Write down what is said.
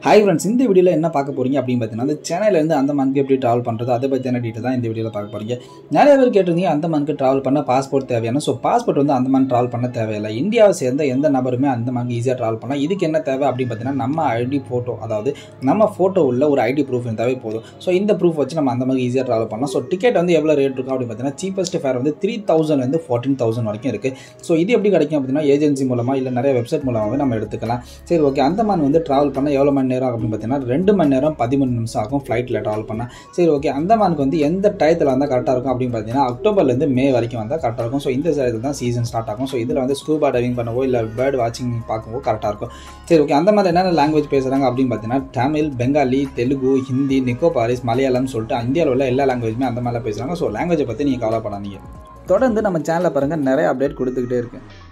hi friends இந்த வீடியோவில் என்ன பார்க்க போறீங்க அப்படின்னு பார்த்தீங்கன்னா அந்த சென்னையிலேருந்து அந்தமானுக்கு எப்படி ட்ராவல் பண்ணுறது அதை பற்றியான டீட்டெயில் தான் இந்த வீடியோவில் பார்க்க போறீங்க நிறைய பேர் கேட்டிருந்தீங்க அந்தமானுக்கு ட்ராவல் பண்ண பாஸ்போர்ட் தேவையான ஸோ பாஸ்போர்ட் வந்து அந்தமான் ட்ராவல் பண்ண தேவையில்லை இந்தியாவை சேர்ந்த எந்த நபருமே அந்தமானுக்கு ஈஸியாக ட்ராவல் பண்ணலாம் இதுக்கு என்ன தேவை அப்படின்னு பார்த்தீங்கன்னா நம்ம ஐடி ஃபோட்டோ அதாவது நம்ம ஃபோட்டோ உள்ள ஒரு ஐடி ப்ரூஃப் இருந்தாவே போதும் ஸோ இந்த ப்ரூஃப் வச்சு நம்ம அந்த மாதிரி ஈஸியாக ட்ராவல் பண்ணலாம் ஸோ டிக்கெட் வந்து எவ்வளோ ரேட் இருக்கும் அப்படின்னு பார்த்தீங்கன்னா சீப்பஸ்ட் ஃபேர் வந்து த்ரீ தௌசண்ட்லேருந்து ஃபோர்டீன் தௌசண்ட் வரைக்கும் இருக்குது ஸோ இது எப்படி கிடைக்கும் அப்படின்னா ஏஜென்சி மூலமாக இல்லை நிறைய வெப்சைட் மூலமாகவே நம்ம எடுத்துக்கலாம் சரி ஓகே அந்தமான் வந்து ட்ராவல் பண்ண எவ்வளோ மணி நேரம் அப்படின்னு பார்த்தீங்கன்னா ரெண்டு மணி நேரம் பதிமூணு நிமிஷம் ஆகும் ஃப்ளைட்டில் ட்ராவல் பண்ண சரி ஓகே அந்தமானுக்கு வந்து எந்த டயத்தில் வந்தால் கரெக்டாக இருக்கும் அப்படின்னு பார்த்தீங்கன்னா அக்டோபர்லேருந்து மே வரைக்கும் வந்தால் கரெக்டாக இருக்கும் ஸோ இந்த சைடில் தான் சீசன் ஸ்டார்ட் ஆகும் ஸோ இதில் வந்து ஸ்கூபா டைவிங் பண்ணவோ இல்லை பேர்ட் வாட்சிங் பார்க்கவோ கரெக்டாக இருக்கும் சரி ஓகே அந்த மாதிரி என்னென்ன லாங்குவேஜ் பேசுகிறாங்க அப்படின்னு பார்த்தீங்கன்னா தமிழ் பெங்காலி தெலுங்கு ஹிந்தி நிக்கோபாரிஸ் மலையாளம் சொல்லிட்டு இந்தியாவில் உள்ள எல்லா லாங்குவேஜுமே அந்த மாதிரிலாம் பேசுகிறாங்க ஸோ லாங்குவேஜை பற்றி நீங்கள் கவலைப்படாதீங்க தொடர்ந்து நம்ம சேனலில் பாருங்கள் நிறைய அப்டேட் கொடுத்துக்கிட்டே இருக்கேன்